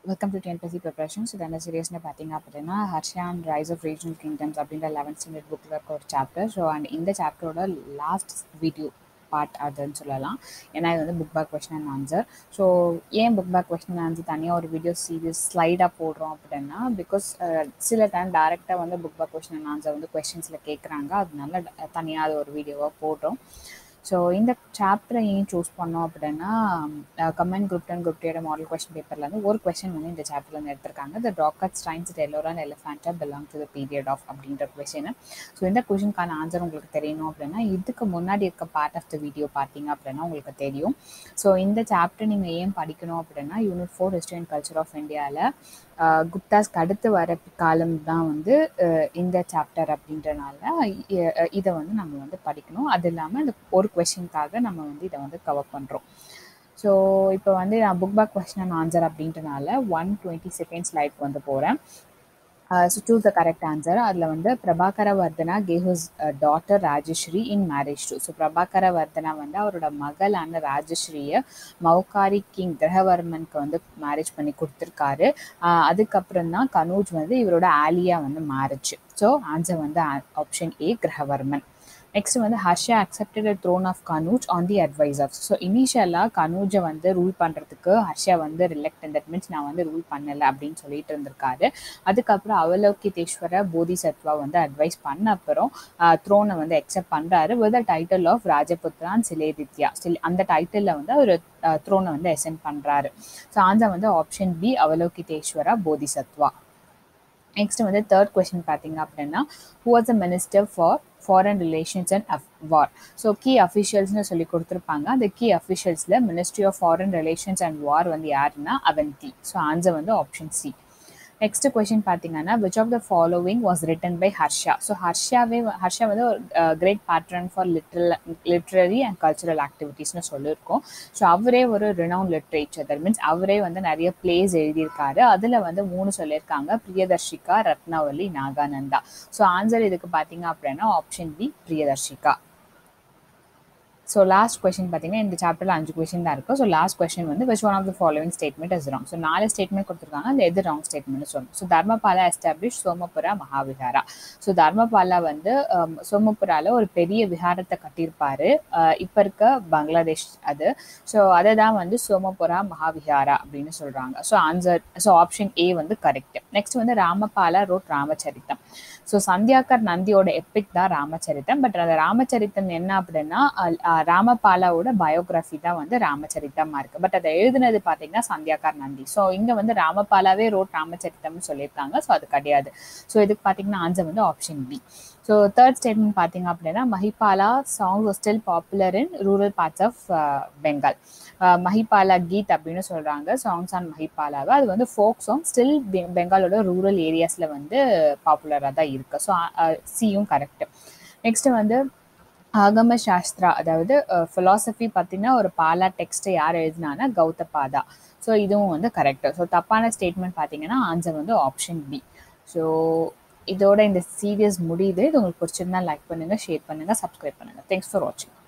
welcome to TNPSC preparation so இந்த சீரியஸ்னு பார்த்தீங்க அப்படின்னா Harsha and rise of regional kingdoms அப்படின்ற லெவன்த் ஸ்டாண்டர்ட் புக்கில் இருக்க ஒரு சாப்டர் ஸோ அண்ட் இந்த சாப்டரோட லாஸ்ட் வீடியோ பார்ட் அதுன்னு சொல்லலாம் ஏன்னா இது வந்து book back question and answer so ஏன் book back question and answer தனியாக ஒரு வீடியோ சீரியஸ் ஸ்லைடாக போடுறோம் அப்படின்னா பிகாஸ் சில டைம் டேரெக்டாக வந்து book back question and answer வந்து கொஸ்டின்ஸில் கேட்குறாங்க அதனால தனியாக அது ஒரு வீடியோவாக போடுறோம் ஸோ இந்த சாப்டரை ஏன் சூஸ் பண்ணோம் அப்படின்னா கமெண்ட் குரூப் டென் குரூப் டேட மாடல் கொஸ்டின் பேப்பர்லேருந்து ஒரு கொஸ்டின் வந்து இந்த சாப்டர்லேருந்து எடுத்திருக்காங்க த டாக்கட் ஸ்டைன்ஸ் டெல்லோரா and Elephanta belong to the period of அப்படின்ற கொஸ்டின் ஸோ இந்த கொஷினுக்கான ஆன்சர் உங்களுக்கு தெரியணும் அப்படின்னா இதுக்கு முன்னாடி இருக்க பார்ட் ஆஃப் த வீடியோ பார்த்தீங்க அப்படின்னா உங்களுக்கு தெரியும் ஸோ இந்த சாப்டர் நீங்கள் ஏன் படிக்கணும் அப்படின்னா unit four history and culture of இந்தியாவில் குப்தாஸ்க்கு அடுத்து வர காலம் தான் வந்து இந்த சாப்டர் அப்படின்றனால இதை வந்து நம்ம வந்து படிக்கணும் அது இல்லாமல் இந்த ஒரு கொஷினுக்காக நம்ம வந்து இதை வந்து கவர் பண்ணுறோம் ஸோ இப்போ வந்து நான் book back question and answer அப்படின்றனால ஒன் டுவெண்ட்டி செகண்ட் ஸ்லைட்க்கு வந்து போகிறேன் so choose the correct answer அதில் வந்து Prabhakara Vardhana gave his daughter Rajashri in marriage to so Prabhakara Vardhana வந்து அவரோட மகளான ராஜஸ்ரீயை மௌகாரி கிங் கிரகவர்மனுக்கு வந்து மேரேஜ் பண்ணி கொடுத்துருக்காரு அதுக்கப்புறம் தான் கனூஜ் வந்து இவரோட ஆலியா வந்து மேரேஜ் ஸோ ஆன்சர் வந்து ஆப்ஷன் ஏ கிரகவர்மன் நெக்ஸ்ட் வந்து Harsha accepted throne of Kanauj on the advisers so இனிஷியலாக கனூஜை வந்து ரூல் பண்ணுறதுக்கு ஹர்ஷா வந்து ரிலக்டன் தட் மீன்ஸ் நான் வந்து ரூல் பண்ணலை அப்படின்னு சொல்லிட்டு இருந்திருக்காரு அதுக்கப்புறம் அவலோகிதேஸ்வர போதிசத்வா வந்து அட்வைஸ் பண்ண அப்புறம் த்ரோனை வந்து அக்செப்ட் பண்ணுறாரு with title of Rajaputran Siladitya சில் அந்த டைட்டிலில் வந்து அவர் த்ரோனை வந்து எசென்ட் பண்ணுறாரு ஸோ ஆன்சர் வந்து option B Avalokiteshvara Bodhisattva next வந்து தேர்ட் கொஸ்டின் பார்த்தீங்க அப்படின்னா who was a minister for foreign relations and of war so key அஃபிஷியல்ஸ்னு சொல்லி கொடுத்துருப்பாங்க அந்த கீ அஃபிஷியல்ஸில் ministry of foreign relations and war வந்து யாருன்னா அவந்தி ஸோ ஆன்சர் வந்து ஆப்ஷன் சி நெக்ஸ்ட் கொஸ்டின் பார்த்தீங்கன்னா which of the following was written by Harsha so ஹர்ஷாவே ஹர்ஷா வந்து ஒரு great patron for literal literary and cultural ஆக்டிவிட்டீஸ்னு சொல்லியிருக்கோம் ஸோ அவரே ஒரு ரினவுன் லிட்ரேச்சர் தட் மீன்ஸ் அவரே வந்து நிறைய பிளேஸ் எழுதியிருக்காரு அதில் வந்து மூணு சொல்லியிருக்காங்க பிரியதர்ஷிகா ரத்னாவலி நாகானந்தா ஸோ ஆன்சர் இதுக்கு பார்த்தீங்க அப்படின்னா option B Priyadarshika so last question பார்த்தீங்கன்னா இந்த சாப்டரில் அஞ்சு கொஸ்டின் தான் இருக்கும் ஸோ லாஸ்ட் கொஸ்டின் வந்து which one of the following statement is wrong so நாலு ஸ்டேட்மெண்ட் கொடுத்துருக்காங்க அந்த எது ராங் ஸ்டேட்மெண்ட் சொல்லணும் so Dharmapala establish Somapura Mahavihara so Dharmapala வந்து சோமபுராவில் ஒரு பெரிய விஹாரத்தை கட்டியிருப்பாரு இப்போ இருக்க பங்களாதேஷ் அது ஸோ அதை தான் வந்து சோமபுரா மகாவிஹாரா அப்படின்னு சொல்கிறாங்க so answer so option A வந்து கரெக்ட் நெக்ஸ்ட் வந்து ராமபாலா ரோட் ராமச்சரித்தம் ஸோ சந்தியாக்கர் நந்தியோட எப்பிக் தான் ராமச்சரித்தம் பட் அந்த ராமச்சரித்தம் என்ன அப்படின்னா ராமபாலாவோட பயோகிராஃபி தான் வந்து ராமச்சரித்தமாக இருக்குது பட் அதை எழுதுனது பார்த்தீங்கன்னா சந்தியாக்கார் நந்தி ஸோ இங்கே வந்து ராமபாலாவே ரோட் ராமச்சரித்தம்னு சொல்லியிருக்காங்க ஸோ அது கிடையாது ஸோ இதுக்கு பார்த்தீங்கன்னா ஆன்சர் வந்து option B so third statement பார்த்தீங்க அப்படின்னா Mahipala songs still popular in rural parts of Bengal Mahipala Geet அப்படின்னு சொல்கிறாங்க சாங்ஸ் ஆன் மஹிபாலாவை அது வந்து ஃபோக் சாங் ஸ்டில் பெங்காலோட ரூரல் ஏரியாஸில் வந்து பாப்புலராக தான் இருக்குது ஸோ சியும் கரெக்டு நெக்ஸ்ட்டு வந்து ஆகம சாஸ்திரா அதாவது ஃபிலாசபி பார்த்தீங்கன்னா ஒரு பாலா டெக்ஸ்ட்டை யார் எழுதினான்னா கௌதபாதா ஸோ இதுவும் வந்து கரெக்டு ஸோ தப்பான ஸ்டேட்மெண்ட் பார்த்தீங்கன்னா ஆன்சர் வந்து ஆப்ஷன் பி ஸோ இதோட இந்த சீரியஸ் முடியுது இது உங்களுக்கு பிடிச்சிருந்தா லைக் பண்ணுங்கள் ஷேர் பண்ணுங்கள் சப்ஸ்கிரைப் பண்ணுங்கள் தேங்க்ஸ் ஃபார் வாட்சிங்